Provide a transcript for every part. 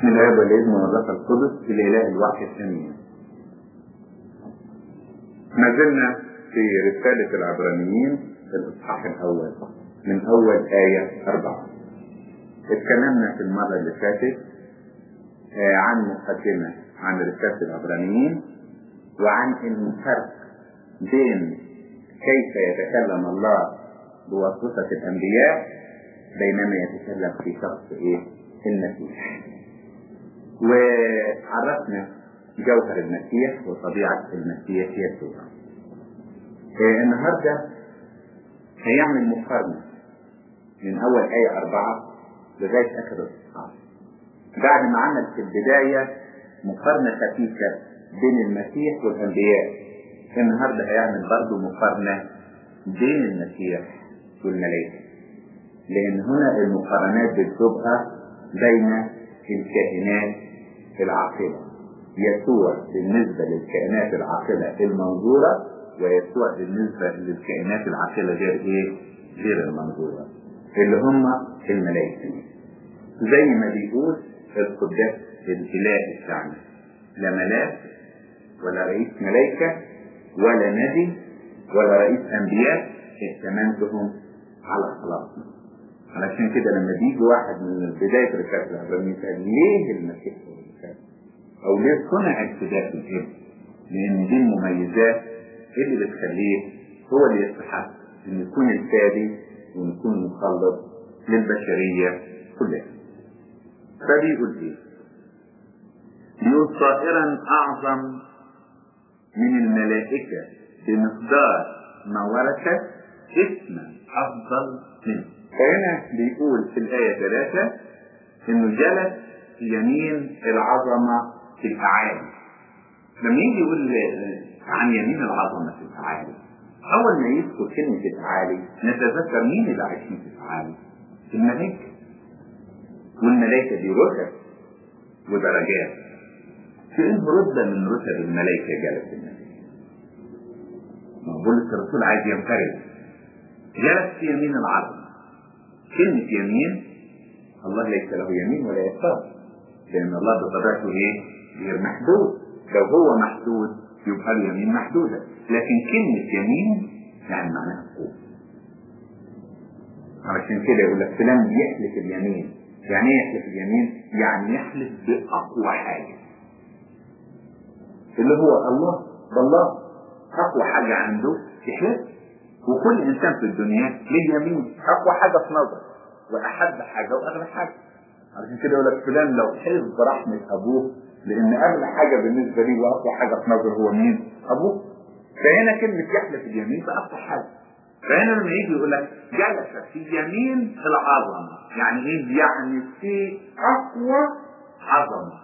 بسم الله والابن والروح القدس الاله الواحد امين ما زلنا في رسالة العبرانيين في الإصحاح الأول من أول آية أربعة اتكلمنا في المرة اللي فاتت آه عن مقدمة عن رسالة العبرانيين وعن الفرق بين كيف يتكلم الله بواسطة الأنبياء بينما يتكلم في شخص إيه؟ المسيح. وعرفنا جوهر المسيح وطبيعة المسيح يسوع. إيه النهاردة هيعمل مقارنة من أول آية أربعة لغاية آخر الإصحاح. بعد ما عمل في البداية مقارنة خفيفة بين المسيح والأنبياء. النهاردة هيعمل برضه مقارنة بين المسيح والملائكة. لأن هنا المقارنات بتبقى بين الكائنات العاقلة يسوع بالنسبة للكائنات العاقلة المنظورة ويسوع بالنسبة للكائنات العاقلة غير ايه؟ غير المنظورة اللي هم الملائكة زي ما بيقول القداس الإله بتاعنا لا ملاك ولا رئيس ملائكة ولا نبي ولا رئيس أنبياء ائتمنتهم على خلاصنا علشان كده لما بيجي واحد من بداية رسالة العبرانيين يسأل ليه المسيح هو الرسالة؟ أو ليه صنع ابتداء الابن؟ لأن دي المميزات اللي بتخليه هو اللي يستحق إن يكون الفادي وإن يكون المخلص للبشرية كلها. فبيقول إيه؟ بيقول طائرا أعظم من الملائكة بمقدار ما ورثت اسما أفضل منه. فهنا بيقول في الآية ثلاثة إنه جلس في يمين العظمة في الأعالي. لما يجي يقول عن يمين العظمة في الأعالي أول ما يذكر كلمة الأعالي نتذكر مين اللي عايشين في الأعالي؟ الملائكة. والملائكة دي رتب ودرجات. في إنه رتبة من رتب الملائكة جلس الملائكة. بولس الرسول عايز ينفرد. جلس في يمين العظمة. كلمة يمين الله ليس له يمين ولا يسار لأن الله بطبيعته إيه؟ غير محدود لو هو محدود يبقى اليمين محدودة لكن كلمة يمين يعني معناها قوة علشان كده يقول لك فلان بيحلف اليمين يعني ايه يحلف اليمين؟ يعني يحلف بأقوى حاجة اللي هو الله بالله أقوى حاجة عنده يحلف وكل انسان في الدنيا له يمين اقوى حاجه في نظره واحب حاجه واغلى حاجه عشان كده يقول لك فلان لو حلف برحمه ابوه لان اغلى حاجه بالنسبه لي واقوى حاجه في نظره هو مين؟ ابوه فهنا كلمه يحلف اليمين باقوى حاجه فهنا لما يجي يقول لك جلس في يمين العظمه يعني ايه؟ يعني في اقوى عظمه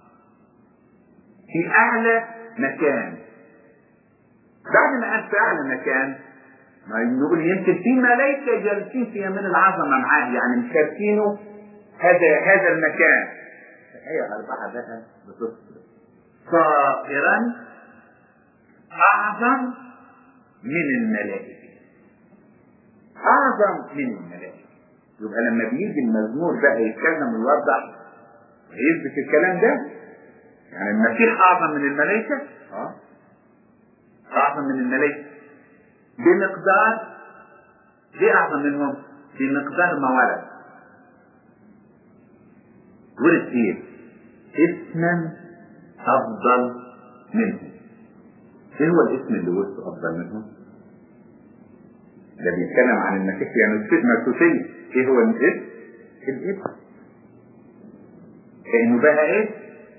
في اعلى مكان بعد ما قال في اعلى مكان ما نقول يمكن في ملائكه جالسين في يمين العظمه معاه يعني مشاركينه هذا هذا المكان الآية أربعة بقى بتصل صائرا أعظم من الملائكة أعظم من الملائكة يبقى لما بيجي المزمور بقى يتكلم ويوضح يثبت الكلام ده يعني المسيح أعظم من الملائكة أه أعظم من الملائكة بمقدار ليه أعظم منهم؟ بمقدار ما ورد. ورد إيه؟ اسما أفضل منهم. إيه هو الاسم اللي ورثه أفضل منهم؟ ده بيتكلم عن المسيح يعني المسيحية إيه هو الاسم؟ الاسم. كأنه بقى إيه؟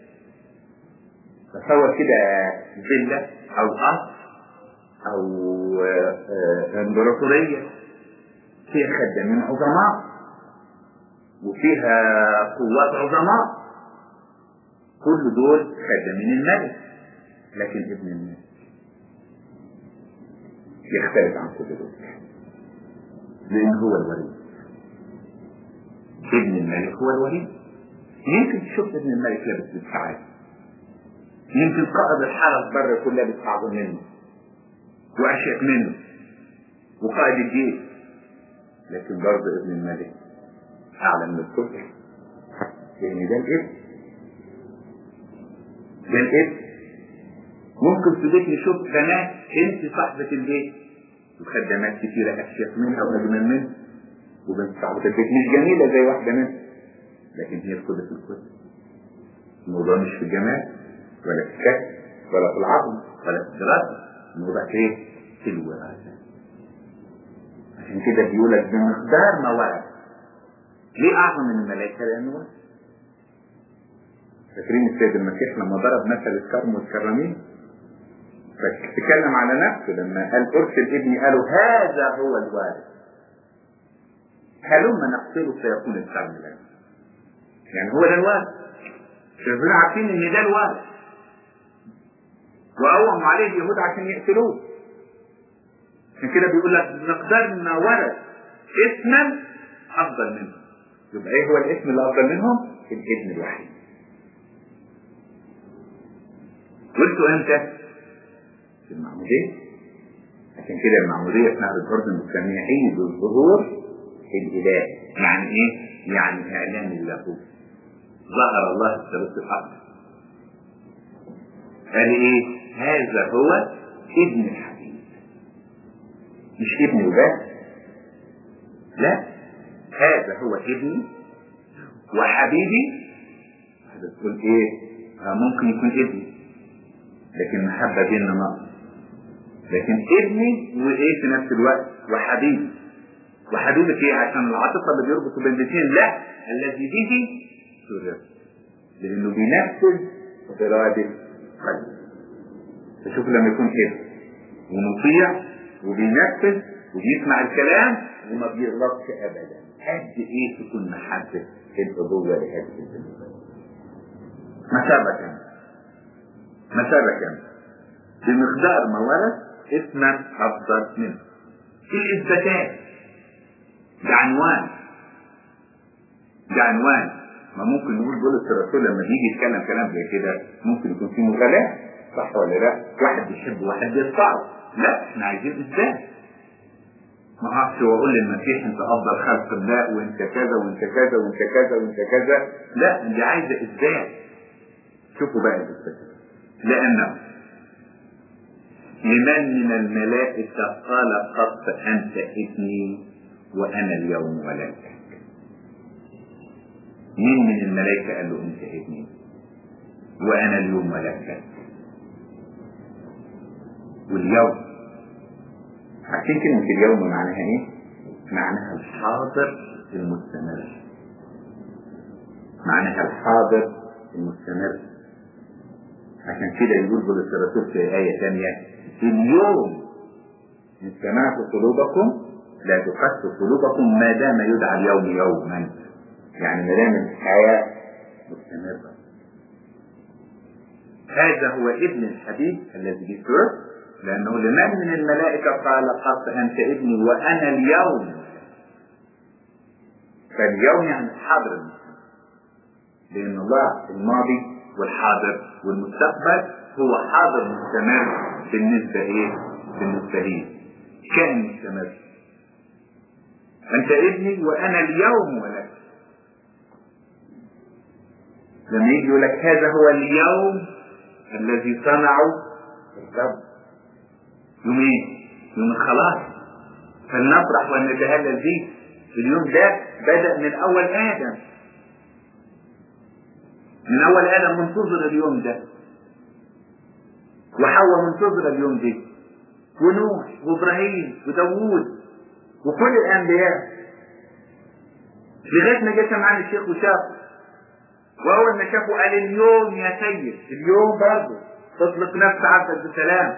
تصور كده فيلا أو قصر او امبراطورية فيها خدامين عظماء وفيها قوات عظماء كل دول خدامين الملك لكن ابن الملك يختلف عن كل دول لان هو الوليد ابن الملك هو الوليد يمكن تشوف ابن الملك لابس بالسعادة يمكن قائد الحرس بره كلها لابس اعظم منه واشيك منه وقائد الجيش لكن برضه ابن الملك اعلى من الكل لان ده الابن ده الابن ممكن في بيت نشوف بنات انت صاحبة البيت وخدمات كتيرة اشيك منها واجمل منها وبنت صاحبة البيت مش جميلة زي واحدة منها لكن هي الكل في الكل الموضوع مش في الجمال ولا في الشكل ولا في العظم ولا في الدراسة الموضوع في ايه؟ في الوراثة عشان كده بيقولك بمقدار ما ورث ليه اعظم من الملائكة لانه ورث فاكرين السيد المسيح لما ضرب مثل الكرم والكرامين فتكلم على نفسه لما قال ارسل ابني قالوا هذا هو الوارث هلما نقتله سيكون الكرم لنا يعني هو ده الوارث شايفين عارفين ان ده الوارث وقوموا عليه اليهود عشان يقتلوه عشان كده بيقول لك مقدار ما ورث اسما افضل منه يبقى ايه هو الاسم اللي افضل منهم الابن الوحيد قلتوا امتى في المعمودية عشان كده المعمودية في نهر الأردن بنسميها عيد الظهور الإله يعني إيه؟ يعني إعلان اللاهوت ظهر الله الثالوث الأقدس قال إيه؟ هذا هو ابن الحبيب مش ابن وبس لا هذا هو ابني وحبيبي هذا تقول ايه آه ممكن يكون ابني لكن محبة بيننا نقص لكن ابني وايه في نفس الوقت وحبيبي وحبيبك ايه عشان العاطفة اللي بيربط بين الاثنين لا الذي به سرر لانه بينفذ إرادة قلبه تشوف لما يكون ابن ومطيع وبينفذ وبيسمع الكلام وما بيغلطش ابدا قد ايه تكون محبة الابوة لهذه البنت مثابة مثابة بمقدار ما ورث اسما افضل منه في الاثباتات ده عنوان ده عنوان ما ممكن نقول بولس الرسول لما بيجي يتكلم كلام زي كده ممكن يكون فيه مغالاة صح ولا لا؟ واحد بيحب واحد بيقطعه لا احنا عايزين اثبات ما اعرفش واقول للمسيح انت افضل خلق الله وانت كذا وانت كذا وانت كذا وانت كذا لا دي عايزه اثبات شوفوا بقى الاثبات لانه لمن من الملائكة قال قط أنت ابني وأنا اليوم ولدتك مين من الملائكة قال له أنت ابني وأنا اليوم ولدتك واليوم عارفين كلمة اليوم معناها ايه؟ معناها الحاضر المستمر معناها الحاضر المستمر عشان كده يقول بولس الرسول في آية ثانية اليوم إن سمعت قلوبكم لا تقسوا قلوبكم ما دام يدعى اليوم يوما يعني ما دام الحياة مستمرة هذا هو ابن الحبيب الذي بيسر لأنه لمن من الملائكة قال قط أنت ابني وأنا اليوم فاليوم يعني حاضر المستقبل لأن الله الماضي والحاضر والمستقبل هو حاضر مستمر بالنسبة إيه؟ بالنسبة لي كان مستمر أنت ابني وأنا اليوم ولك لما يجي يقول لك هذا هو اليوم الذي صنعه الرب يوم ايه؟ يوم الخلاص فلنفرح ونتهلل به اليوم ده بدأ من أول آدم من أول آدم منتظر اليوم ده وحواء منتظرة اليوم ده ونوح وإبراهيم وداوود وكل الأنبياء لغاية ما جه سمعان الشيخ وشافه وأول ما شافه قال اليوم يا سيد اليوم برضه تطلق نفس عبدك بسلام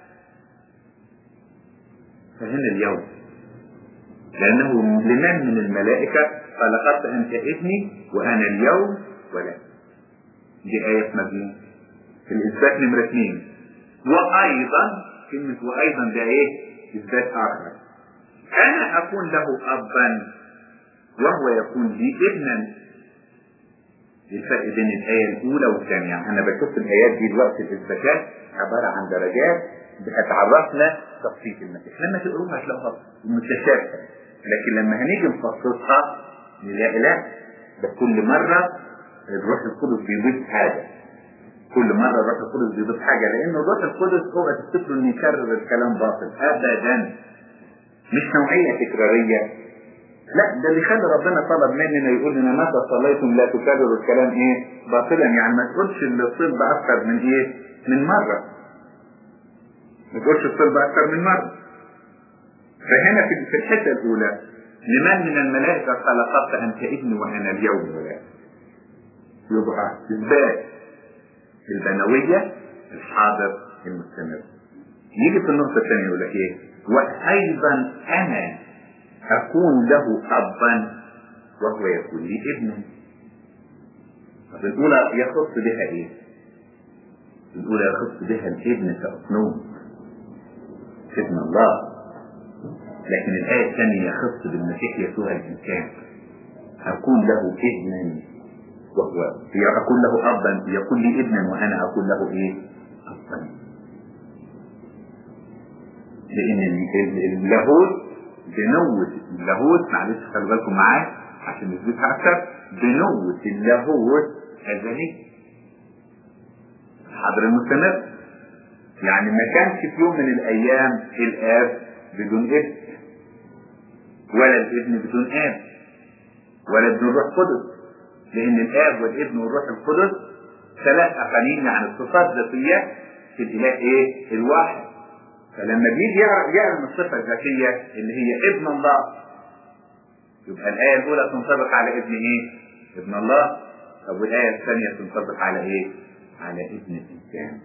فهنا اليوم لأنه لمن من الملائكة قال قد أنت ابني وأنا اليوم ولا دي آية مبنية في الإثبات نمرة اثنين وأيضا كلمة وأيضا ده إيه؟ إثبات آخر أنا أكون له أبا وهو يكون لي ابنا الفرق بين الآية الأولى والثانية أنا بشوف الآيات دي دلوقتي في الإثباتات عبارة عن درجات بتعرفنا تفصيل المسيح لما تقروها هتلاقوها متشابهة لكن لما هنيجي نفصصها نلاقي لا ده كل مرة الروح القدس بيضيف حاجة كل مرة الروح القدس بيضيف حاجة لأن الروح القدس اوعى تفتكروا إن يكرر الكلام باطل أبدا مش نوعية تكرارية لا ده اللي خلى ربنا طلب مننا يقول لنا متى صليتم لا تكرروا الكلام ايه باطلا يعني ما تقولش الطب اكثر من ايه من مرة ما تقولش الطب اكثر من مرة فهنا في الحتة الاولى لمن من الملائكة خلقت انت ابني وانا اليوم ولا يبقى اثبات البنوية الحاضر المستمر يجي في النقطة الثانية يقول لك ايه وايضا انا اكون له ابا وهو يكون لي ابنا طب الاولى يخص بها ايه الاولى يخص بها الابن كاصنوم ابن الله لكن الايه الثانيه يخص بالمسيح يسوع الانسان اكون له ابنا وهو اكون له ابا يكون لي ابنا وانا اكون له ايه ابا لان اللاهوت بنوة اللاهوت معلش خلي بالكم معايا عشان نثبتها اكتر بنوة اللاهوت ازلي الحضر المستمر يعني ما كانش في يوم من الايام الاب بدون ابن ولا الابن بدون اب ولا ابن الروح القدس لان الاب والابن والروح القدس ثلاث اقانيم يعني صفات ذاتيه في الاله ايه الواحد فلما بيجي يعلم الصفة الذاتية اللي هي ابن الله يبقى الآية الأولى تنطبق على ابن إيه؟ ابن الله طب والآية الثانية تنطبق على إيه؟ على ابن الإنسان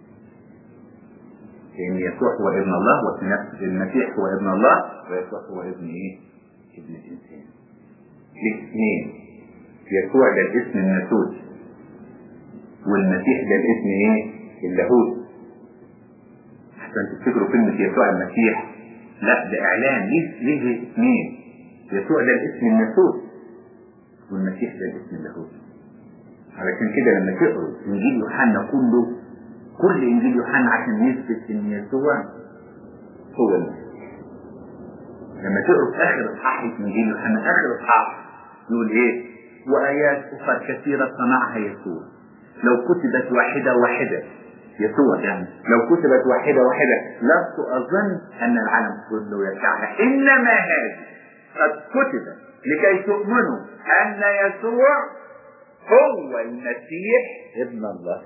لأن يسوع هو ابن الله وفي نفس المسيح هو ابن الله ويسوع هو ابن إيه؟ ابن الإنسان الاثنين يسوع ده الاسم الناسوت والمسيح ده الاسم ايه؟ اللاهوت عشان تفتكروا كلمة يسوع المسيح لا ده اعلان ليه ليه اثنين يسوع ده الاسم الناسوت والمسيح ده الاسم اللاهوت علشان كده لما تقروا انجيل يوحنا كله كل انجيل يوحنا عشان يثبت ان يسوع هو المسيح لما تقروا في اخر اصحاح انجيل يوحنا اخر اصحاح يقول ايه وايات اخرى كثيره صنعها يسوع لو كتبت واحده واحده يسوع يعني لو كتبت واحدة واحدة لست أظن أن العالم كله يسعها إنما هذه قد كتبت لكي تؤمنوا أن يسوع هو المسيح ابن الله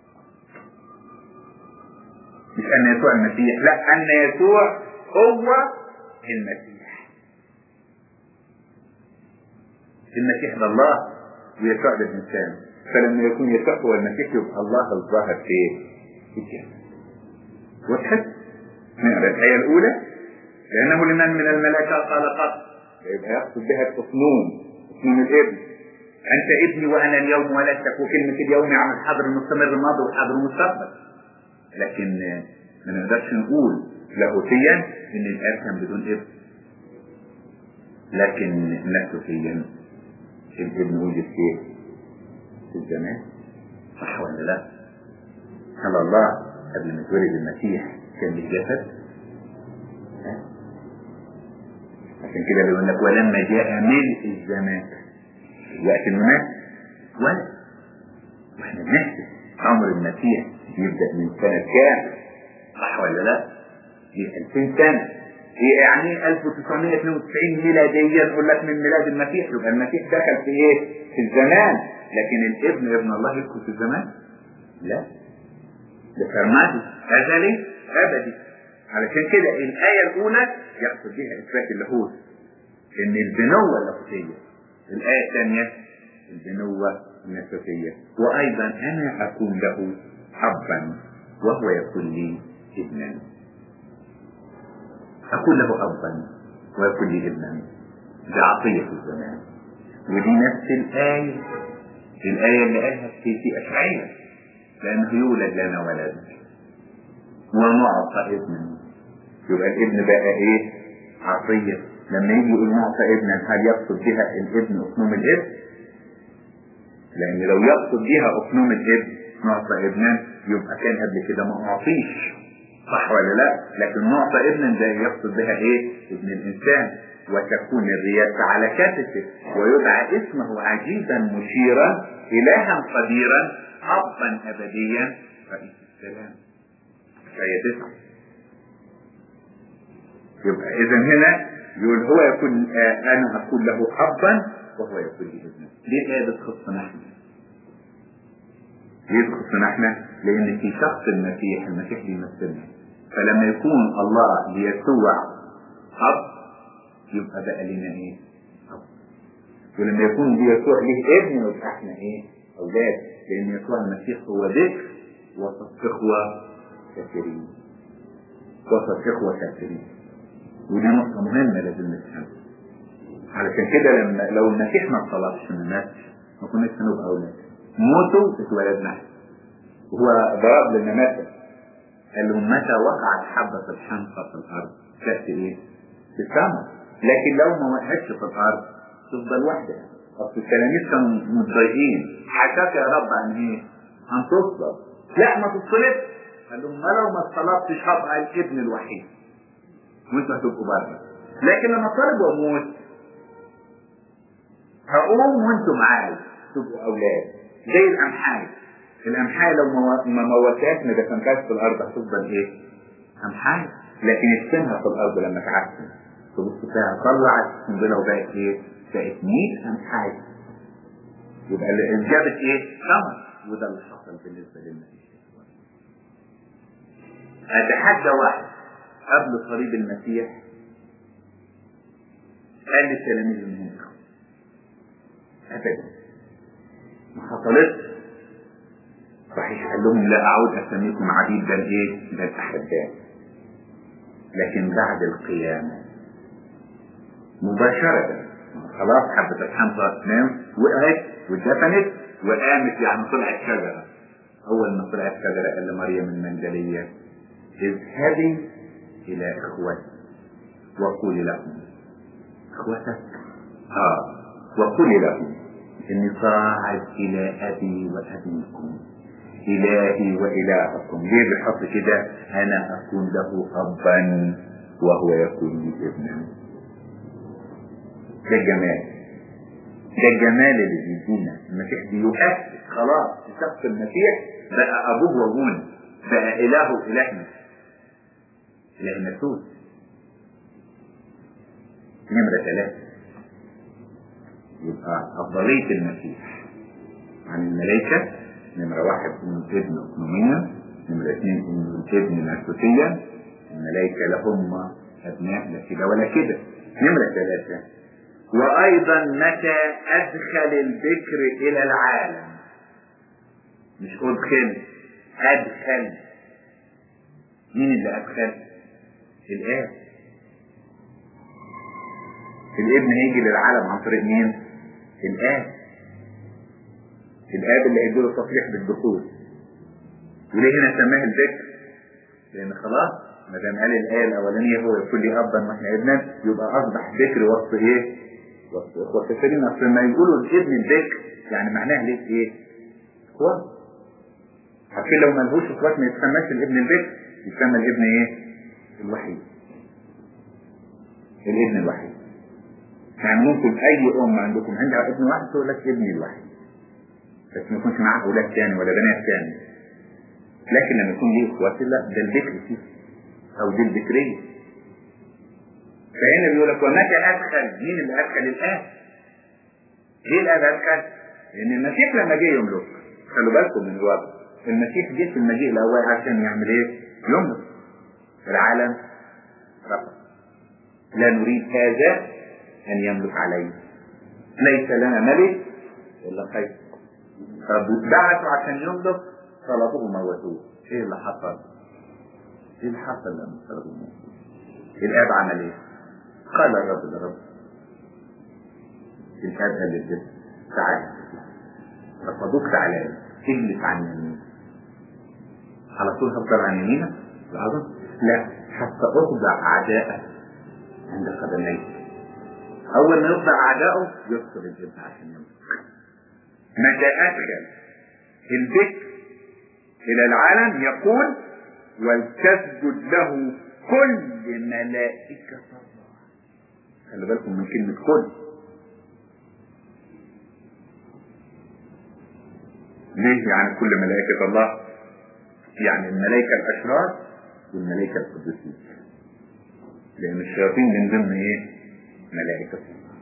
مش أن يسوع المسيح لا أن يسوع هو المسيح المسيح ده الله ويسوع ده الإنسان فلما يكون يسوع هو المسيح يبقى الله الظاهر في ايه؟ في الجنة وضحت؟ نقرا الآية الأولى لأنه لمن من الملائكة قال قط يبقى يقصد بها التصنون تصنون الابن أنت ابني وأنا اليوم ولدتك وكلمة اليوم يعني الحاضر المستمر الماضي والحاضر المستقبل لكن ما نقدرش نقول لاهوتيا إن الآب كان بدون ابن لكن نفسيا الابن وجد فيه في الزمان صح ولا لا؟ هل الله قبل ما يتولد المسيح كان بالجسد؟ عشان كده بيقول لك ولما جاء ملء الزمان وقت الممات ولد واحنا بنحسب عمر المسيح يبدا من سنه كام؟ صح ولا لا؟ دي 2000 سنه هي يعني 1992 ميلاديا نقول لك من ميلاد المسيح يبقى المسيح دخل في ايه؟ في الزمان لكن الابن ابن الله يدخل في الزمان؟ لا ده سرمادي ازلي ابدي علشان كده الايه الاولى يقصد بها اثبات اللاهوت ان البنوه اللاهوتيه الايه الثانيه البنوه النسوتيه وايضا انا اكون له ابا وهو يكون لي ابنا اكون له ابا ويكون لي ابنا بعطيه الزمان ودي نفس الايه الايه اللي قالها في في اشعياء لأنه يولد لنا ولد ونعطى ابنا يبقى الابن بقى ايه عطية لما يجي يقول نعطى ابنا هل يقصد بها الابن أصنوم الابن لأن لو يقصد بها أصنوم الابن نعطى ابنا يبقى كان قبل كده ما أعطيش صح ولا لا لكن نعطى ابنا ده يقصد بها ايه ابن الإنسان وتكون الرياسة على كتفه ويدعى اسمه عجيبا مشيرا إلها قديرا أبا أبديا رئيس السلام آية تسعة يبقى إذا هنا يقول هو يكون آه أنا أكون له أبا وهو يكون لي ابنا ليه الآية بتخصنا احنا؟ ليه بتخصنا احنا؟ لأن في شخص المسيح المسيح بيمثلنا فلما يكون الله ليسوع أب يبقى بقى لنا إيه؟ أب ولما يكون ليسوع ليه ابن يبقى احنا إيه؟ أولاد لأن يسوع المسيح هو ذكر وسط إخوة كثيرين وسط إخوة كثيرين ودي نقطة مهمة لازم نفهمها علشان كده لما لو المسيح ما طلبش من الناس ما كناش هنبقى أولاد موتوا اتولدنا وهو ضرب لنا مثل قال لهم متى وقعت حبة الحنطة في الأرض تأتي إيه؟ في السماء لكن لو ما وقعتش في الأرض تفضل وحدها أصل التلاميذ كانوا متضايقين حكاك يا رب عن إيه؟ عن تصلب لا ما تصلبش قال لهم ما لو ما اتصلبتش هبقى الابن الوحيد وانتوا هتبقوا بره لكن لما طلبوا اموت هقوم وانتوا معايا تبقوا اولاد زي الامحاي الامحاي لو ما موتهاش ما دفنتهاش في الارض هتفضل ايه؟ امحاي لكن ادفنها في الارض لما تعفن تبص فيها طلعت قنبله وبقت ايه؟ بقت 100 امحاي يبقى اللي جابت ايه؟ ثمر وده اللي حصل بالنسبه للمسيح اتحدى واحد قبل صليب المسيح قال للتلاميذ انهم ابدا ما حصلتش صحيح قال لهم لا اعود اسميكم عبيد بل ايه بل احباء لكن بعد القيامه مباشره خلاص حبة الحنطة تنام وقعت واتدفنت وقامت يعني طلعت شجرة أول ما طلعت شجرة قال لمريم المندلية اذهبي إلى إخوتي وقولي لهم إخوتك آه وقولي لهم إني صاعد إلى أبي وأبيكم إلهي وإلهكم ليه بيحط كده أنا أكون له أبا وهو يكون لي ابنا ده الجمال ده الجمال اللي بيدينا المسيح بيؤكد خلاص في شخص المسيح بقى أبوه وأبونا بقى إله إلهنا إله مسؤول نمرة ثلاثة يبقى أفضلية المسيح عن الملائكة نمرة واحد إنه ابن أقنوميا نمرة اثنين إنه ابن ناسوتيا الملائكة لهم أبناء لا كده ولا كده نمرة ثلاثة وأيضا متى أدخل الذكر إلى العالم مش أدخل أدخل مين اللي أدخل؟ الآب الابن هيجي للعالم عن طريق مين؟ الآب الآب اللي هيديله تصريح بالدخول وليه هنا سماه الذكر؟ لأن خلاص ما دام قال الآية الأولانية هو يكون لي أبا وإحنا ابنا يبقى أصبح ذكر وسط إيه؟ وسط إخوة كثيرين أصل لما يقولوا الابن الذكر يعني معناه ليه إيه؟ إخوة عارفين لو ملهوش إخوات ما يتسماش الابن الذكر يسمى الابن إيه؟ الوحيد الابن الوحيد يعني ممكن اي ام عندكم عندها ابن واحد تقول لك ابني الوحيد بس ما يكونش معاه اولاد تاني ولا بنات تاني لكن لما يكون ليه اخوات لا ده الذكر فيه او دي الذكريه فهنا بيقول لك ومتى ادخل مين اللي ادخل الاب ليه الاب ادخل لان المسيح لما جه يملك خلوا بالكم من الوضع المسيح جه في المجيء الاول عشان يعمل ايه يملك العالم رفض لا نريد هذا أن يملك علينا ليس لنا ملك إلا خير بعثوا عشان يملك طلبوه موتوه ايه اللي حصل؟ ايه اللي حصل لما طلبوه موتوه؟ الاب عمل ايه؟ قال الرب لرب الاب قال للجسم تعال رفضوك تعالى اجلس عن يمين على طول هفضل عن يمينك العظم لا حتى اخضع اعدائك عند قدميك اول ما يخضع اعدائه يدخل الجنة عشان يمسك متى ادخل الذكر الى العالم يقول ولتسجد له كل ملائكة الله خلي بالكم من كلمة كل ليه يعني كل ملائكة الله يعني الملائكة الأشرار والملائكة القدسين لأن الشياطين من ضمن إيه؟ ملائكة الله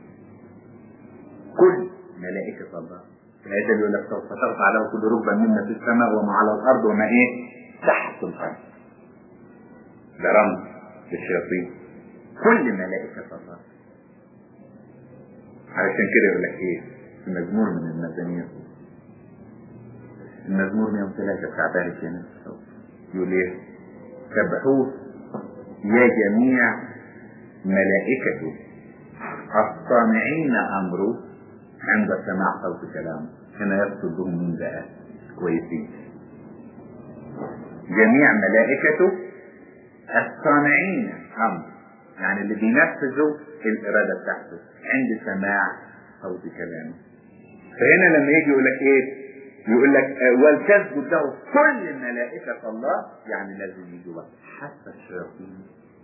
كل ملائكة الله الآية اللي يقول لك سوف ترفع له كل ركبة مما في السماء وما على الأرض وما إيه؟ تحت الأرض ده رمز للشياطين كل ملائكة الله علشان كده يقول لك ايه في مزمور من المزامير المزمور 103 بتاع بارك يا يقول ايه سبحوه يا جميع ملائكته الصانعين امره عند سماع صوت كلامه هنا يقصد بهم من بقى كويسين جميع ملائكته الصانعين امر يعني اللي بينفذوا الإرادة بتاعته عند سماع صوت كلامه فهنا لما يجي يقول لك ايه يقول لك ولتسجد له كل ملائكة الله يعني لازم يجوا بقى حتى الشياطين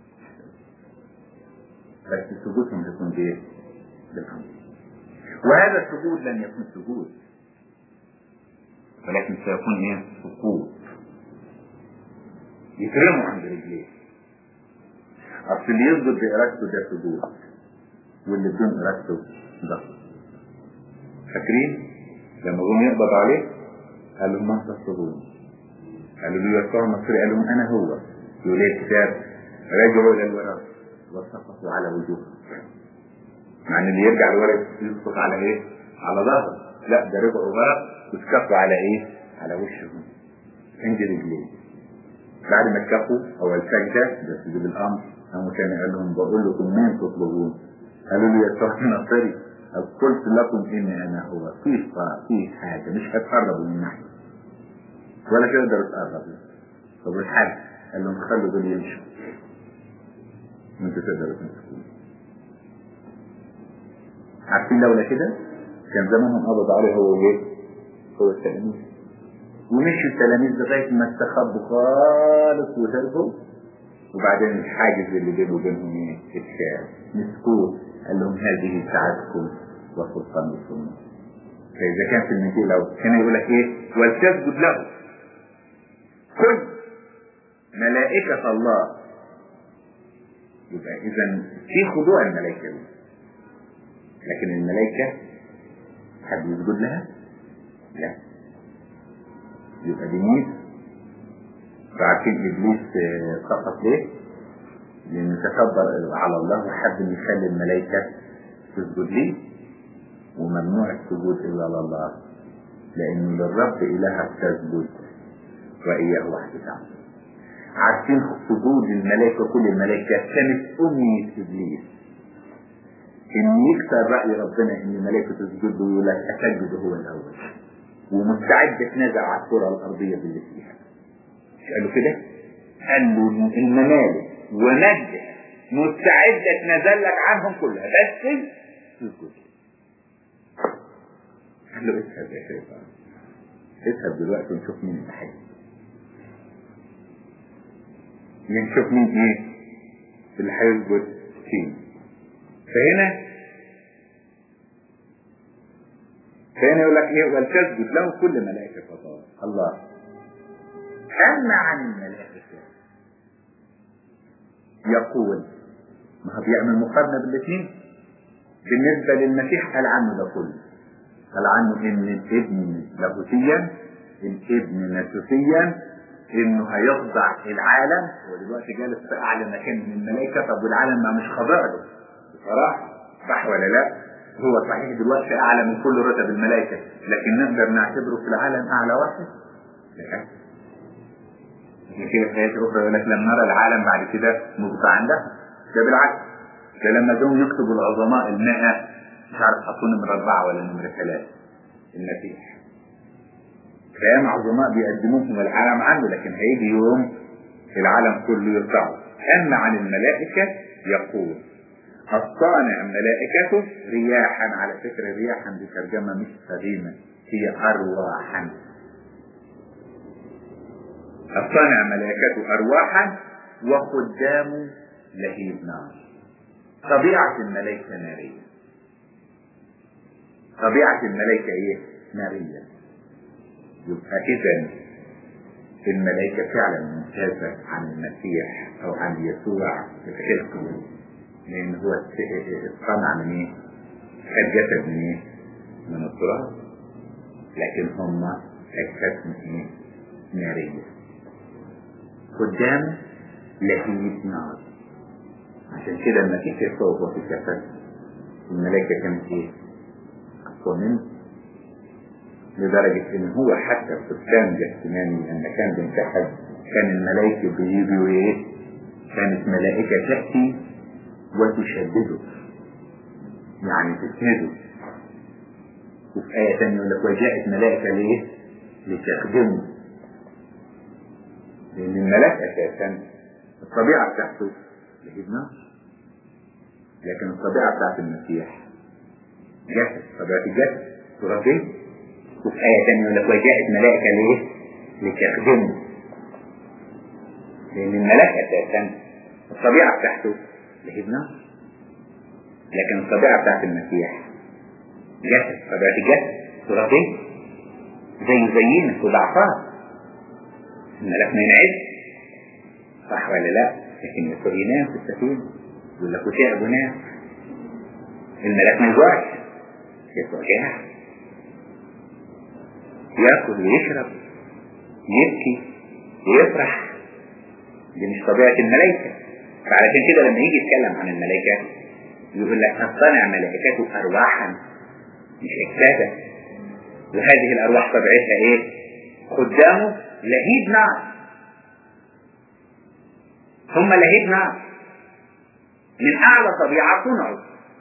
بس سجودهم يكون بايه؟ بالأمر وهذا السجود لن يكون سجود ولكن سيكون ايه؟ سقوط يترموا عند رجليه اصل اللي يسجد بارادته ده سجود واللي بدون ارادته ده فاكرين لما جم يقبض عليه قال لهم من تصدقون قالوا له يسوع المصري قال لهم انا هو يقول ايه الكتاب رجعوا الى الوراء وسقطوا على وجوههم مع ان اللي يرجع لورا يسقط على ايه؟ على ظهره لا ده رجعوا ورا وسقطوا على ايه؟ على وشهم عند رجليه بعد ما اتكفوا اول سجده ده سجود الامر قاموا كان قال لهم بقول لكم مين تطلبون؟ قالوا له يسوع النصري قلت لكم اني انا هو في في حاجه مش هتقربوا من ناحيه ولا تقدروا تقربوا طب الحاج قال لهم خلوا دول يمشوا انتوا تقدروا تمسكوا عارفين لولا كده كان زمانهم قبض عليه هو ايه؟ هو التلاميذ ومشوا التلاميذ لغايه ما استخبوا خالص وهربوا وبعدين الحاجز اللي بينه وبينهم ايه؟ اتشال مسكوه قال لهم هذه ساعتكم وسلطانكم فإذا كان في المنزل لو هنا يقول لك إيه ولتسجد له كل ملائكة الله يبقى إذا في خضوع الملائكة دي لكن الملائكة حد يسجد لها؟ لا يبقى دي مين؟ فعارفين إبليس سقط ليه؟ لأنه تكبر على الله وحب أن يخلي الملائكة تسجد ليه وممنوع السجود إلا لله لأن للرب إلهك تسجد وإياه وحده تعبد عارفين سجود الملائكة كل الملائكة كانت أمنية إبليس إن يكسر رأي ربنا إن الملائكة تسجد له ويقول لك أسجد هو الأول ومستعد يتنازع على الكرة الأرضية باللي فيها قالوا كده؟ قال له الممالك ومجد مستعد اتنازل لك عنهم كلها بس اسكت قال له اذهب يا شيطان اذهب دلوقتي ونشوف مين اللي حي نشوف مين ايه اللي هيثبت فيه فهنا فهنا يقول لك ايه ولتسجد له كل ملائكة الله الله أما عن الملائكة يقول ما هو بيعمل مقارنة بالاثنين بالنسبة للمسيح قال عنه ده كله قال عنه ان الابن لاهوتيا الابن ناسوسيا انه هيخضع العالم هو دلوقتي جالس في اعلى مكان من الملائكة طب والعالم ما مش خاضع له بصراحة صح ولا لا؟ هو صحيح دلوقتي اعلى من كل رتب الملائكة لكن نقدر نعتبره في العالم اعلى واحد؟ لا كده في آيات أخرى يقول لك لم نرى العالم بعد كده مقطعا له ده بالعكس ده لما جم يكتبوا العظماء المئة مش عارف حطوا نمرة أربعة ولا نمرة ثلاثة المسيح كلام عظماء بيقدموهم العالم عنه لكن هيجي يوم العالم كله يرفعه أما عن الملائكة يقول الصانع ملائكته رياحا على فكرة رياحا دي ترجمة مش سليمة هي أرواحا الصانع ملائكته أرواحا وخدام لهيب نار طبيعة الملائكة نارية طبيعة الملائكة إيه؟ نارية يبقى إذا الملائكة فعلا ممتازة عن المسيح أو عن يسوع الخلق لأن هو اتصنع من إيه؟ خد جسد من إيه؟ من التراب لكن هم أجساد من إيه؟ نارية قدام لهيب نار عشان كده لما تيجي الصوت وفي الجسد الملائكة كانت إيه؟ أقوى منه لدرجة ان هو حتى في السام جسماني لما كان بينتحد كان الملائكة بيجوا ايه كانت ملائكة تأتي وتشدده يعني تسنده وفي آية ثانية يقول لك وجاءت ملائكة ليه؟ لتخدمه لأن الملاك أساسا الطبيعة بتاعته لهيب نار لكن الطبيعة بتاعت المسيح جسد طبيعة الجسد ترابية وفي آية ثانية يقول لك وجاءت ملائكة ليه؟ لتخدمه لأن الملاك أساسا الطبيعة بتاعته لهيب نار لكن الطبيعة بتاعت المسيح جسد طبيعة الجسد ترابية زي زينا وضعفات الملاك ما ينعس صح ولا لا؟ لكن يسوع ينام في السفينة يقول لك وتعبوا نام الملاك ما يجوعش يسوع جاع ياكل ويشرب يبكي ويفرح دي مش طبيعة الملائكة فعلشان كده لما يجي يتكلم عن الملائكة يقول لك تصطنع ملائكته أرواحا مش أجسادا وهذه الأرواح طبيعتها إيه؟ قدامه لهيب نار هم لهيب نار من أعلى طبيعة صنعوا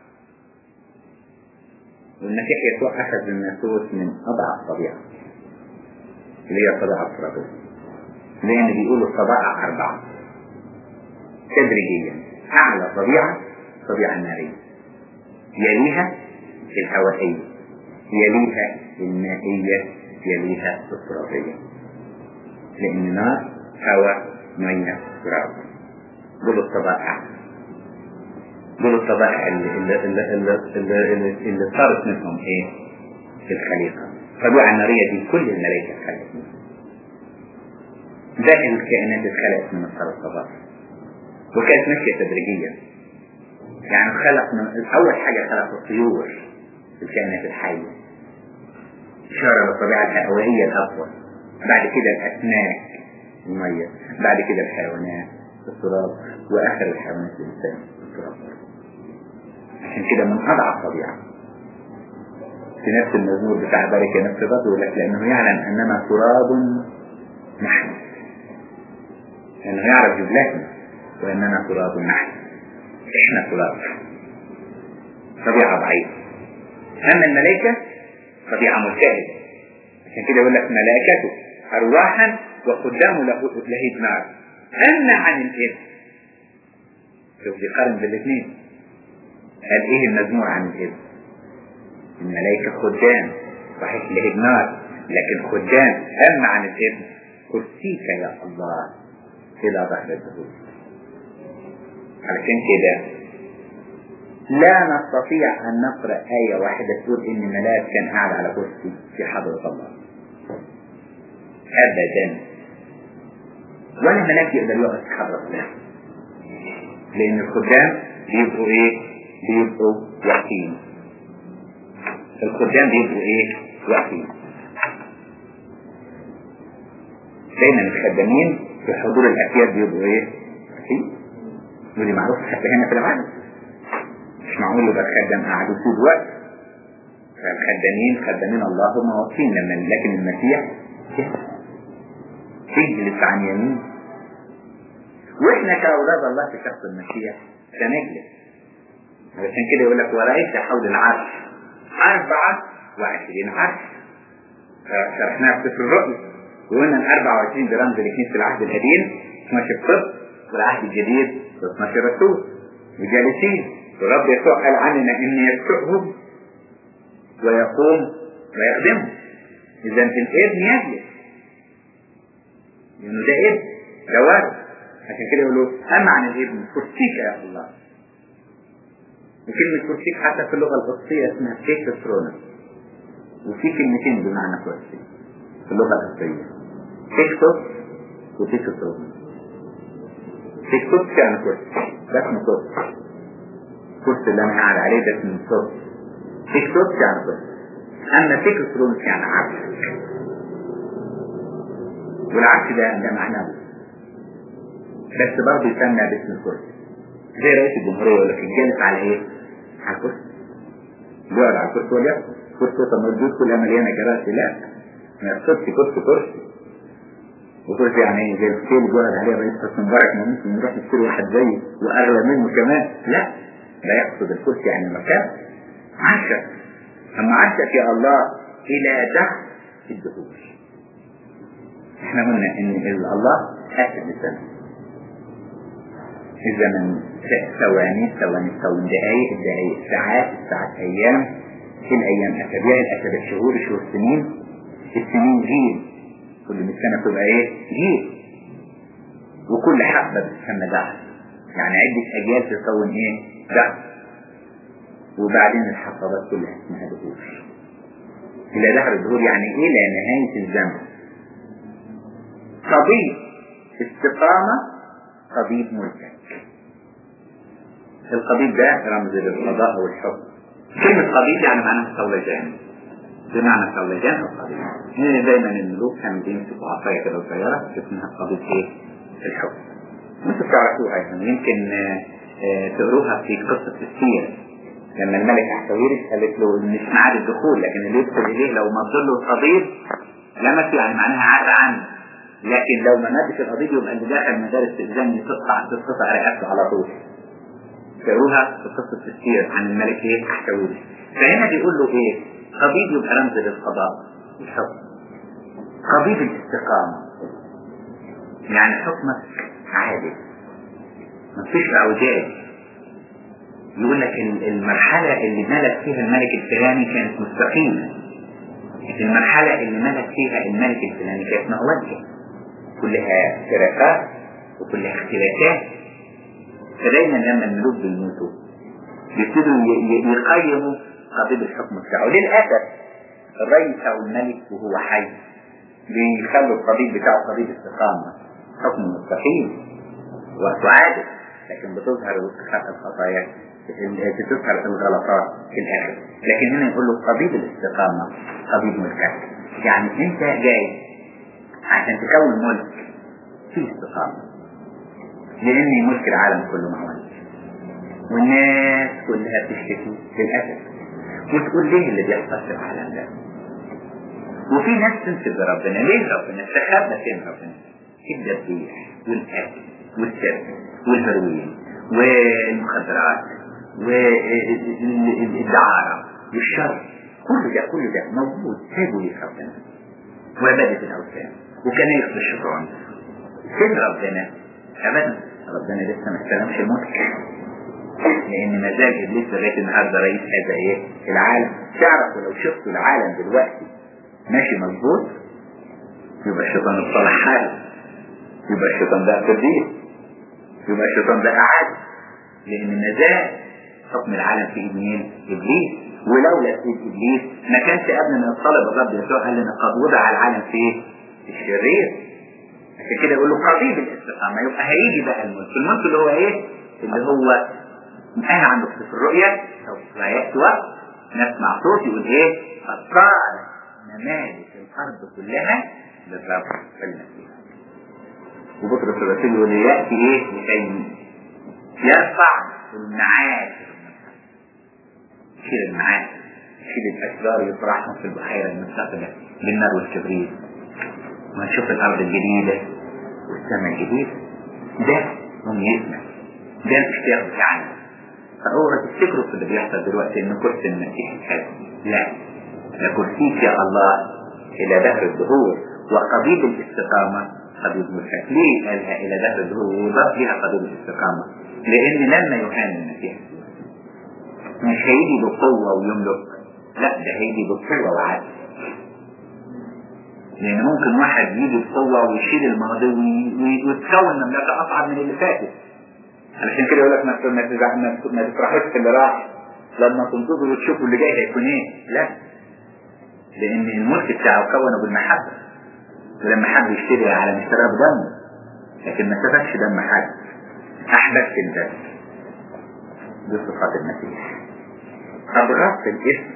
والمسيح يسوع أخذ الناسوس من أضعف طبيعة اللي هي الطبيعة الترابية لأن بيقولوا الطبائع أربعة تدريجيا أعلى طبيعة الطبيعة النارية يليها الهوائية يليها المائية يليها الترابية لأن نار هواء مية تراب دول الطبائع دول الطبائع اللي, اللي, اللي, اللي, اللي, اللي صارت منهم ايه في الخليقة الطبيعة النارية دي كل الملائكة اتخلقت منها باقي الكائنات اتخلقت من الصباح وكانت ماشية تدريجيا يعني خلق من أول حاجة خلق الطيور الكائنات الحية إشارة للطبيعة الهوائية الأقوى بعد كده الأسماك المية بعد كده الحيوانات التراب وآخر الحيوانات الإنسان التراب عشان كده من أضعف طبيعة في نفس المزمور بتاع بارك نفس الرب يقول لك لأنه يعلم أننا تراب نحن لأنه يعرف جبلتنا وأننا تراب نحن إحنا تراب طبيعة ضعيفة أما الملائكة طبيعة مجتهدة عشان كده يقول لك ملائكته أرواحا وقدامه له لهيب نار أما عن الإبن شوف يقارن بالاثنين قال إيه المجموع عن الإبن الملائكة خدام صحيح لهيب نار لكن خدام أما عن الإبن كرسيك يا الله إلى ظهر الدهور علشان كده لا نستطيع أن نقرأ آية واحدة تقول إن ملاك كان قاعد على كرسي في حضرة الله أبدا ولا ملاك يقدر يقف في حضرة الله لأن الخدام بيبقوا إيه؟ بيبقوا واقفين الخدام بيبقوا إيه؟ واقفين دايما الخدامين في حضور الأسياد بيبقوا إيه؟ واقفين ودي معروفة حتى هنا في العالم مش معقول يبقى الخدام قاعد طول وقت فالخدامين خدامين الله هم واقفين لما لكن المسيح تجلس عن يمين واحنا كأولاد الله في شخص المسيح سنجلس علشان كده يقول لك ورأيت حول العرش أربعة وعشرين عرش شرحناها في سفر الرؤيا وقلنا ال 24 برمز الاثنين في العهد القديم 12 طب والعهد الجديد 12 رسول وجالسين ورب يسوع قال عننا ان يسوعهم ويقوم ويخدمهم اذا الابن يجلس لانه ده ابن ده وارث عشان كده يقولوا اما عن الابن كرسيك يا الله وكلمة كرسيك حتى في اللغة القدسية اسمها كيكسترونا وفي كلمتين بمعنى كرسي في اللغة القبطية تكتب وتكتب تكتب يعني كرسي ده اسمه كرسي الكرسي اللي انا قاعد عليه ده اسمه كرسي تكتب يعني كرسي اما تكتب يعني عبد والعكس ده ده معناه بس برضه يسمى باسم الكرسي زي رئيس الجمهورية يقول لك الجالس على ايه؟ على الكرسي بيقعد على الكرسي ولا كرسي طب موجود كلها مليانة كراسي لا ما يقصدش كرسي كرسي وكرسي يعني ايه زي السكيل بيقعد عليه رئيس حسن مبارك ما ممكن يروح يشتري واحد زيه واغلى منه كمان لا لا يقصد الكرسي يعني مكان عشق اما عشق يا الله الى دخل الدخول احنا قلنا ان الله اسد الزمن الزمن ثواني ثواني ثواني دقايق الدقايق ساعات الساعات ايام الايام اسابيع الاسابيع الشهور الشهور سنين السنين جيل كل من سنه تبقى ايه جيل وكل حبه بتسمى دهر يعني عده اجيال تكون ايه دهر وبعدين الحصادات كلها اسمها دهور الى دهر الدهور يعني الى نهايه الزمن طبيب استقامه طبيب ملكك القبيل ده رمز للقضاء والحكم كلمة قبيل يعني معناها صولجان بمعنى صولجان أو قبيل هنا دايما الملوك كانوا بيمسكوا عصاية كده صغيرة اسمها قبيل ايه؟ الحكم انتوا بتعرفوها يعني يمكن تقروها في قصة السير لما الملك احتويرس قالت له مش ميعاد الدخول لكن اللي يدخل اليه لو مضى له القبيل لمس يعني معناها عفى عنه لكن لو ما ماتش القضية يبقى اللي داخل مدارس استئذان تقطع تقطع رئاسته على طول تقروها في قصة السير عن الملك ايه احتويرس فهنا بيقول له ايه قبيل يبقى رمز للقضاء والحكم قبيل الاستقامة يعني حكمك عادل مفيش اعوجاج يقول لك المرحلة اللي ملك فيها الملك الفلاني كانت مستقيمة المرحلة اللي ملك فيها الملك الفلاني كانت مهوجة كلها اختلافات وكلها اختلافات فدايما لما الملوك بيموتوا بيبتدوا يقيموا قضية الحكم بتاعه للأسف الرئيس أو الملك وهو حي بيخلوا القضيب بتاعه قضيب استقامة حكم مستقيم وتعادل لكن بتظهر الخطايا بتظهر الغلطات في الآخر لكن هنا يقول له قضيب الاستقامة قضيب ملكك يعني انت جاي عشان تكون ملك في استقامة لأن ملك العالم كله معوني والناس كلها بتشتكي للأسف وتقول ليه اللي بيحصل في العالم ده وفي ناس تنسب ربنا ليه ربنا استخبى فين ربنا الذبيح والأكل والسر والهروين والمخدرات والدعارة والشر كل ده كل ده موجود سابوا ليه ربنا وعبادة الأوثان وكنايس الشيطان فين ربنا أبدا ربنا لسه ما استلمش الملك لأن ما زال إبليس لغاية النهاردة رئيس هذا إيه العالم تعرف ولو شفتوا العالم دلوقتي ماشي مظبوط يبقى الشيطان اتصلح حاله يبقى الشيطان ده قديس يبقى الشيطان ده عادي لأن ما زال حكم العالم في إيد مين؟ إبليس ولولا إيد إبليس ما كانش قبل ما يطلب الرب يسوع قال لنا قد وضع العالم في إيه؟ الشرير عشان كده يقول له قضيب الاستقامة يبقى هيجي بقى الملك الملك اللي هو ايه اللي هو انا عندك في الرؤية او لا يأتي وقت نسمع صوت يقول ايه قد صار ممالك الارض كلها للرب المسيح وبطرس الرسول يقول يأتي ايه لكي يرفع المعاش يشيل المعاش يشيل الاشجار يطرحهم في البحيرة المنخفضة بالنار والكبريت ونشوف الأرض الجديدة والسماء الجديدة ده أمنيتنا ده الاشتياق بتاعنا فأوعى تفتكروا في اللي بيحصل دلوقتي إن كرسي المسيح الحلو لا ده كرسيك يا الله إلى دهر الدهور وقبيل الاستقامة قبيل ملكك ليه قالها إلى دهر الدهور ويضاف لها قبيل الاستقامة لأن لما يهان المسيح مش هيجي بقوة ويملك لا ده هيجي بقوة وعدل لان ممكن واحد يجي بقوة ويشيل الماضي ويتكون مملكة اصعب من اللي فاتت علشان كده يقول لك ما ما تفرحوش في اللي راح لما تنتظروا تشوفوا اللي جاي هيكون ايه لا لان الملك بتاعه كونه بالمحبة ولما حد يشتري على اشتراه بدم لكن ما سفكش دم حد احببت الدم دي صفات المسيح أبغضت الاسم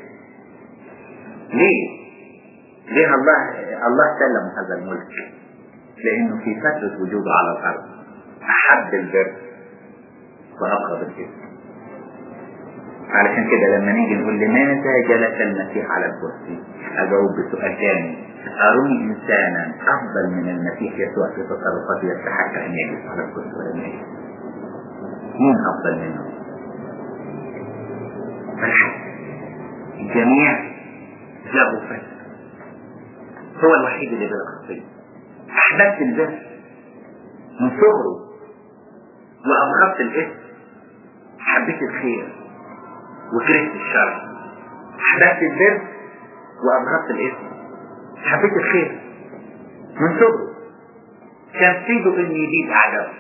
ليه؟ ليه الله الله سلم هذا الملك؟ لأنه في فترة وجوده على الأرض أحب البر وأبغض الاسم علشان كده لما نيجي نقول لماذا جلس المسيح على الكرسي؟ أجاوب بسؤال ثاني أروني إنسانا أفضل من المسيح يسوع في تصرفاته يستحق أن يجلس على الكرسي ولم يجلس مين أفضل منه؟ الحق الجميع له فتح هو الوحيد اللي بلا خطية أحببت البر من صغره وأبغضت الاسم حبيت الخير وكرهت الشر أحببت البر وأبغضت الاسم حبيت الخير من صغره كان في ايده انه يجيب اعدائه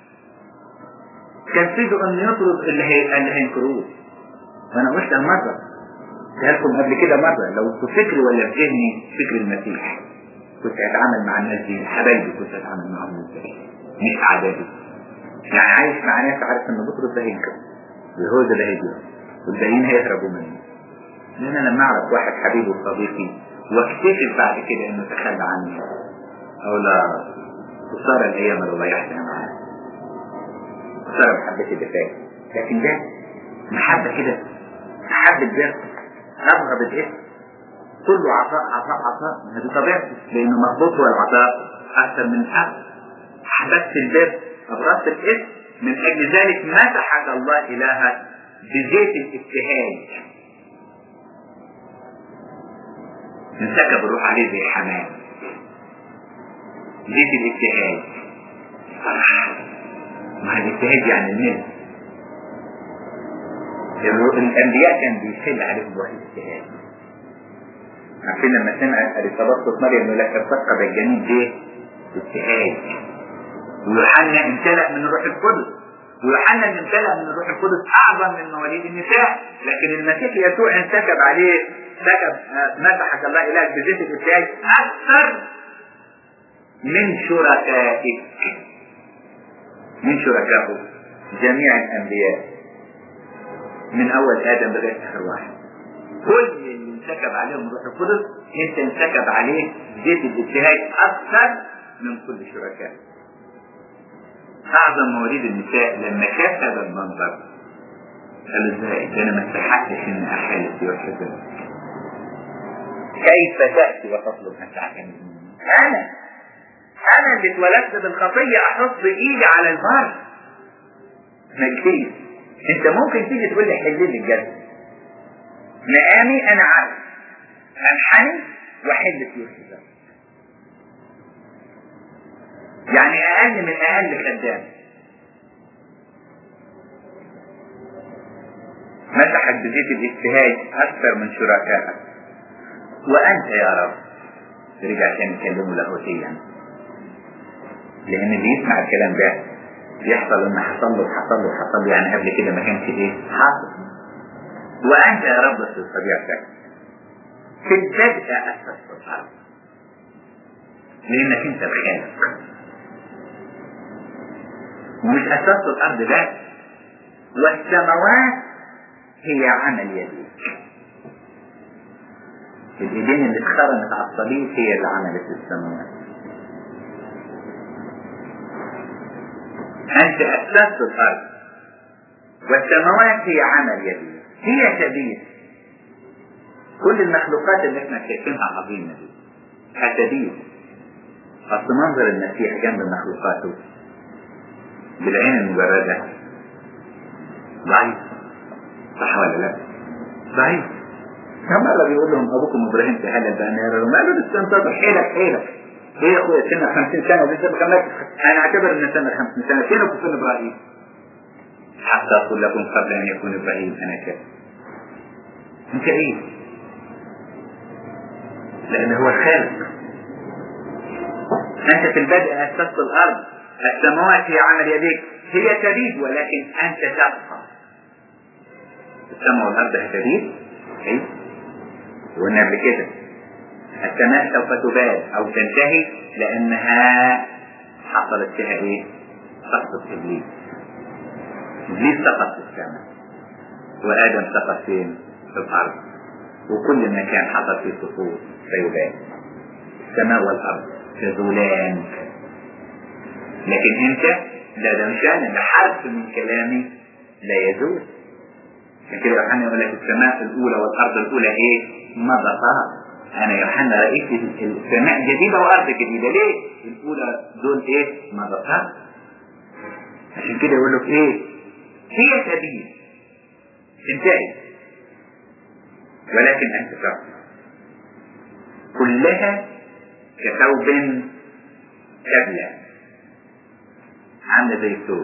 كان في ايده انه يطرد اللي هي اللي هينكروه وانا قلت مرة لكم قبل كده مرة لو في فكري ولا في ذهني فكر المسيح كنت اتعامل مع الناس دي حبايبي كنت اتعامل معهم ازاي مش اعدائي يعني عايش مع ناس عارف ان بطرس ده هينكر ويهوذا ده هيجي والباقيين هيهربوا منه لان انا لما اعرف واحد حبيبي وصديقي واكتشف بعد كده انه تخلى عني او لا خساره الايام اللي ضيعتها معاه خساره محبتي اللي فات لكن ده محبه كده محبه ده ابغض الاسم كله عطاء عطاء عطاء هذه طبيعته لانه مخبوط هو العطاء اكثر من الحق احببت البر ابغضت الاسم من اجل ذلك مسحك الله الهك بزيت الابتهاج انسكب الروح عليه زي حمام زيت الابتهاج ما الابتهاج يعني الملك الانبياء كان بيحل عليهم روح الابتهاج عارفين لما سمعت اليصابات مريم يقول لك ارتقى الجنين ليه؟ ابتهاج ويوحنا امتلأ من الروح القدس ويوحنا اللي امتلأ من الروح القدس اعظم من مواليد النساء لكن المسيح يسوع انسكب عليه سكب مسحك الله الهك بزيت الابتهاج اكثر من شركائك من شركائه جميع الانبياء من اول ادم لغايه اخر واحد كل اللي انسكب عليهم الروح القدس انت انسكب عليه زيت الابتهاج اكثر من كل شركائك اعظم مواليد النساء لما شاف هذا المنظر قال ازاي ده انا ما استحقش ان احالف في وحدة كيف تأتي وتطلب مساعدة مني انا انا اللي اتولدت بالخطية احط ايدي على البر مجدي انت ممكن تيجي تقول لي حل لي الجد مقامي انا عارف انحني واحل في وحدة يعني اقل من اقل خدام مسحك بزيت الابتهاج اكثر من شركائك وانت يا رب رجع عشان يكلمه لاهوتيا لان اللي يسمع الكلام ده يحصل ان حصل له حصل له حصل له يعني قبل كده ما كانش ايه حاصل وانت يا رب في طبيعتك في البدء اسست الارض لانك انت الخالق ومش اساس الارض بس والسماوات هي عمل يديك الايدين اللي اتخرمت على الصليب هي اللي عملت السماوات انت اسست الارض والسماوات هي عمل يديك هي شديد كل المخلوقات اللي احنا شايفينها عظيمه دي شديد اصل منظر المسيح جنب مخلوقاته بالعين المجردة ضعيف صح ولا لا؟ ضعيف كما الله بيقول لهم ابوكم ابراهيم تهلل بان يرى ما له استنتظر حيلك حيلك ايه يا اخويا سنة 50 سنة ودي سنة كمان انا اعتبر ان سنة 50 سنة فين في سن ابراهيم؟ حتى اقول لكم قبل ان يكون ابراهيم انا كذا انت ايه؟ لان هو الخالق انت في البدء اسست الارض السماوات هي عمل يديك هي تبيد ولكن انت تبقى السماء والارض هتبيد اي وقلنا قبل كده السماء سوف تباد او تنتهي لانها حصلت فيها ايه سقطة ابليس ابليس سقط في السماء وادم سقط فين في الارض وكل مكان حصل فيه سقوط سيبان السماء والارض تزولان لكن انت لا ده مش انا ده حرف من كلامي لا يزول عشان كده يوحنا يقول لك السماء الاولى والارض الاولى ايه مضتا انا يوحنا رأيت السماء جديدة وارض جديدة ليه الاولى دول ايه مضتا عشان كده يقول لك ايه هي سبيل انتهي ولكن انت شخص كلها كثوب كبلة عاملة زي الثوب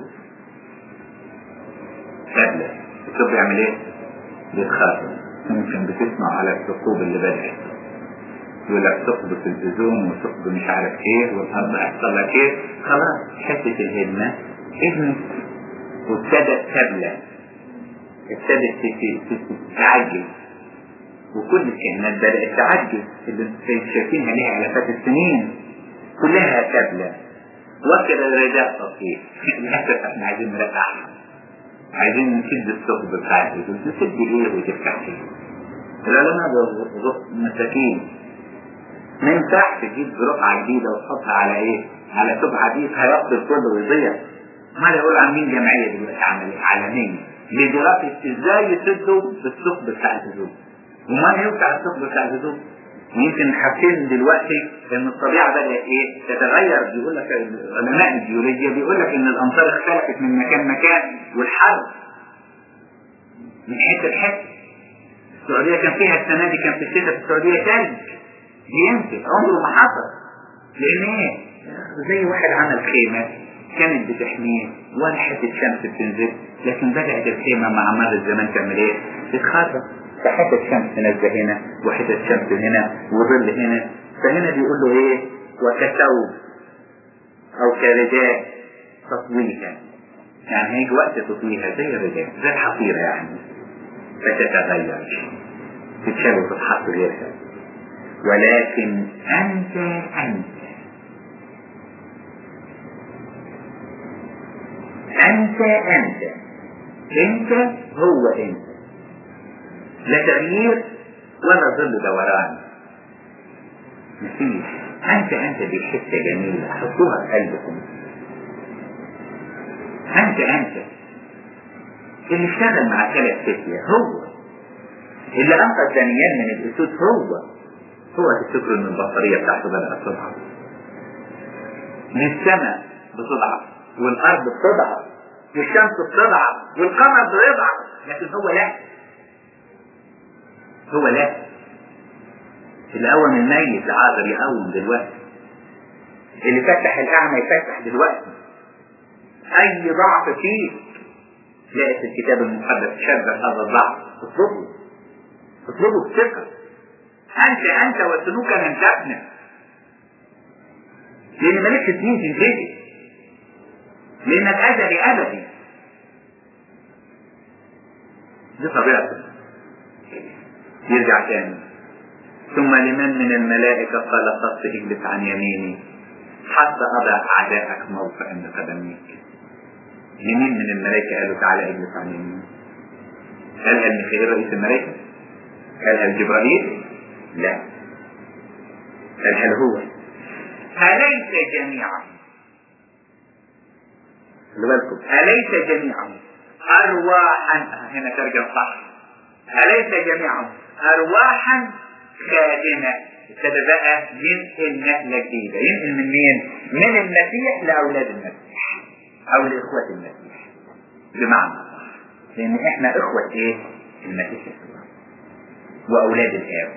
كبلة الثوب يعمل ايه؟ بيتخاطب ممكن بتسمع على الثقوب اللي بدأت يقول لك ثقب في الأذون وثقب مش عارف ايه والأرض هيحصل لك ايه خلاص حتة الهدمة ابنت وابتدت كبلة ابتدت تتعجل وكل الكائنات بدأت تعجل اللي انتم شايفينها ليها آلافات السنين كلها كبلة وكذا الرجاء تصير للأسف احنا عايزين نرقعها عايزين نشد الثقب بتاع الهدوء نسد ايه وتفتح ايه العلماء مساكين ما ينفعش تجيب رقعة جديدة وتحطها على ايه؟ على ثوب حديث هيفضل كله ويضيع ما يقول عاملين جمعية دلوقتي عملية عالمية لدراسة ازاي يسدوا الثقب بتاع الهدوء وما يوسع الثقب بتاع الهدوء يمكن حاسين دلوقتي ان الطبيعه بدات ايه تتغير بيقول لك علماء الجيولوجيا بيقول لك ان الامطار اختلفت من مكان مكان والحر من حته لحته السعوديه كان فيها السنه دي كان في الشتاء في السعوديه ثلج بينزل عمره ما حصل لان ايه زي واحد عمل خيمه كانت بتحميه ولا حته شمس بتنزل لكن بدات الخيمه مع مر الزمان تعمل ايه؟ تتخاطب فحتة شمس نازلة هنا وحتة شمس هنا وظل هنا فهنا بيقول له ايه وكثوب او كرداء تطويها يعني هيجي وقت تطويها زي الرداء زي الحصيرة يعني فتتغير تتشال وتتحط غيرها ولكن انت انت انت انت انت هو انت لا تغيير ولا ظل دوران مفيش انت انت دي حته جميله حطوها في قلبكم انت انت اللي اشتغل مع ثلاث فتية هو اللي انقذ دانيال من الاسود هو هو تفتكروا ان البطارية بتاعته بدأت تضعف السماء بتضعف والارض بتضعف والشمس بتضعف والقمر بيضعف لكن هو لا هو لا اللي قوم الميت لعازر يقوم دلوقتي اللي فتح الاعمى يفتح دلوقتي اي ضعف فيك تلاقي في الكتاب المقدس شبه هذا الضعف اطلبه اطلبه بثقه انت انت وسلوكك لن تفنى لان مالكش سنين تنتهي لانك ازلي ابدي دي طبيعتك يرجع تاني ثم لمن من الملائكة قال قص اجلس عن يميني حتى أضع أعداءك موقع عند قدميك لمين من الملائكة قالوا تعالى اجلس عن يميني قالها الميخائيل رئيس الملائكة قالها الجبرائيل لا قالها هو أليس جميعا خلي بالكم أليس جميعا أرواحا هنا ترجم صح أليس جميعا أرواحا خادمة ابتدى بقى ينقل نقلة جديدة ينقل من مين؟ من المسيح لأولاد المسيح أو لإخوة المسيح بمعنى لأن إحنا إخوة إيه؟ المسيح يسوع وأولاد الآب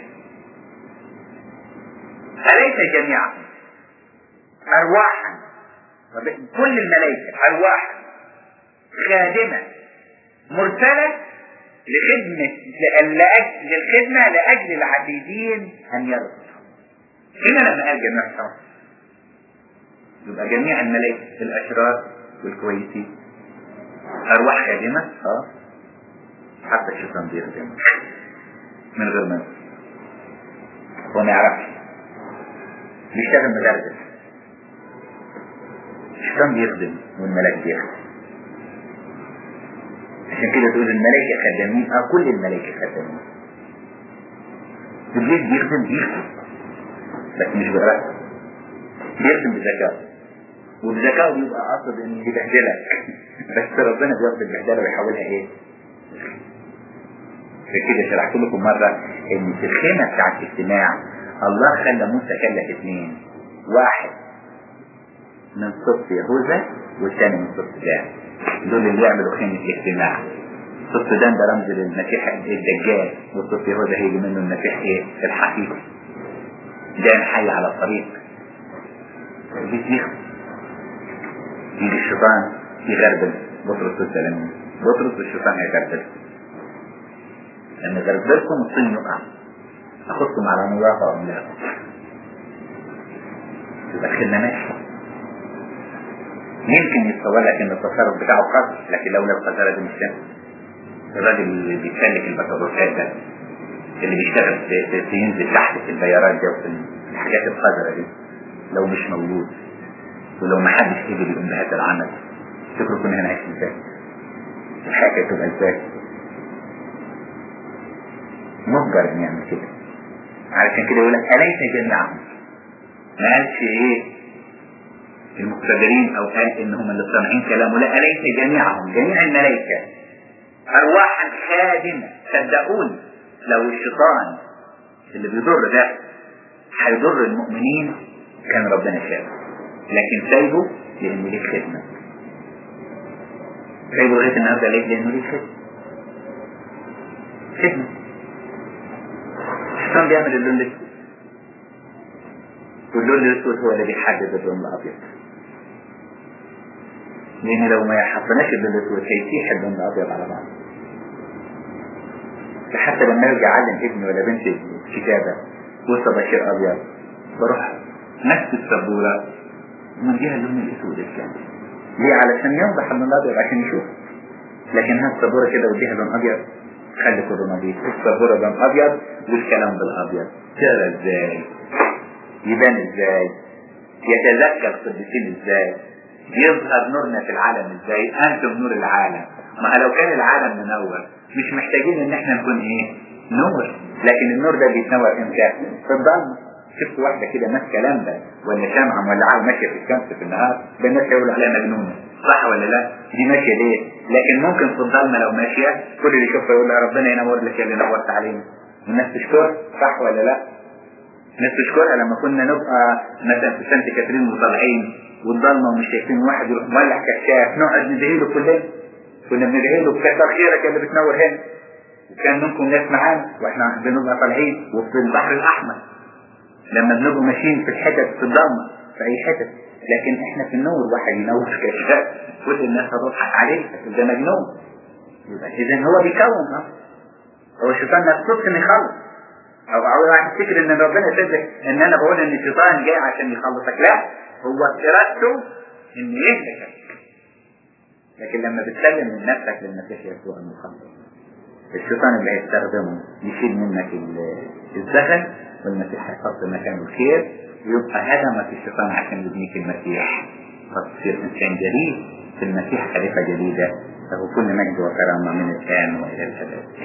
أليس جميعا أرواحا كل الملائكة أرواحا خادمة مرسلة لخدمة لأجل الخدمة لأجل العبيدين أن يرضوا هنا لما قال جميع الشر يبقى جميع الملائكة الأشرار والكويسين أرواح خادمة اه حتى الشيطان بيخدم من غير ما هو ما يعرفش بيشتغل مدرس الشيطان بيخدم والملاك بيخدم عشان كده تقول الملائكة خدامين اه كل الملائكة خدامين ابليس بيخدم بيخدم بس مش بإرادته بيخدم بذكاء وبذكاء بيبقى قصد ان يبهدلك بس ربنا بياخد البهدله ويحولها ايه؟ عشان كده شرحت لكم مرة ان في الخيمة بتاعت الاجتماع الله خلى موسى كلف اثنين واحد من صف يهوذا والثاني من صف دان دول اللي يعملوا خيمة الاجتماع صف دان ده رمز للمسيح الدجال والصف يهوذا هيجي منه المسيح ايه الحقيقي دان حي على الطريق البيت يخفي يجي الشيطان يغربل بطرس والسلام بطرس والشيطان هيغربل لما غربلكم الطين يقع اخذكم على نظافة واملاكم يبقى الخدمة ماشية يمكن يتصور لك ان التصرف بتاعه قذر لكن لولا القذارة دي مش كده الراجل اللي بيتسلك البكالوريات ده اللي بيشتغل في ينزل تحت في البيارات ده وفي الحاجات القذرة دي لو مش موجود ولو ما حدش قدر يقوم بهذا العمل تفتكروا كنا هنعيش ازاي؟ الحياة تبقى ازاي؟ مهجر ان يعمل كده علشان كده يقول لك أليس جميعهم ما قالش ايه المقتدرين او قال ان هم اللي صانعين كلامه لا أليس جميعهم جميع الملائكة أرواحا خادمة صدقوني لو الشيطان اللي بيضر ده هيضر المؤمنين كان ربنا شافه لكن سايبه لانه ليه خدمة سايبه لغاية النهارده ليه؟ لانه ليه خدمة خدمة الشيطان بيعمل اللون الاسود واللون الاسود هو اللي بيحدد اللون الابيض لان لو ما حطيناش اللون الاسود هيسيح اللون الابيض على بعض حتى لما ارجع اعلم ابني ولا بنتي كتابه وسط بشير ابيض بروح نفس السبوره ومديها اللون الاسود الكامل ليه علشان يوضح اللون الابيض عشان يشوف لكن هات السبوره كده وديها لون ابيض خلي كله نظيف السبوره لون ابيض والكلام بالابيض تقرا ازاي يبان ازاي يتذكر القديسين ازاي يظهر نورنا في العالم ازاي انتم نور العالم ما لو كان العالم منور مش محتاجين ان احنا نكون ايه نور لكن النور ده بيتنور امتى في الضلمه شفت واحدة كده ماسكة لمبة ولا شمعة مولعة ماشية في الشمس في النهار ده الناس هيقولوا عليها مجنونة صح ولا لا؟ دي ماشية ليه؟ لكن ممكن في الضلمة لو ماشية كل اللي يشوفها يقول لها ربنا ينور لك اللي نورت علينا والناس تشكر صح ولا لا؟ الناس تشكرها لما كنا نبقى مثلا في سانت كاترين وطالعين والضلمة ومش شايفين واحد يروح مولع كشاف نقعد ندعي له كلنا كنا بندعي له بكثر خيرك اللي بتنور هنا وكان منكم ناس معانا واحنا بنبقى طالعين وفي البحر الاحمر لما بنبقى ماشيين في الحتت في الضلمه في اي حتت لكن احنا في النور واحد ينور كشاف كل الناس هتضحك عليه ده مجنون يبقى اذا هو بيكون ها هو الشيطان ما يقصدش انه يخلص او او واحد تفتكر ان ربنا يصدق ان انا بقول ان الشيطان جاي عشان يخلصك لا هو ارادته انه يهلكك لكن لما بتسلم من نفسك للمسيح يسوع المخلص الشيطان اللي هيستخدمه يشيل منك الزغل والمسيح هيحط مكانه الخير يبقى هدمك الشيطان عشان يبنيك المسيح فتصير انسان جديد في المسيح خليفه جديده له كل مجد وكرامه من الان والى الابد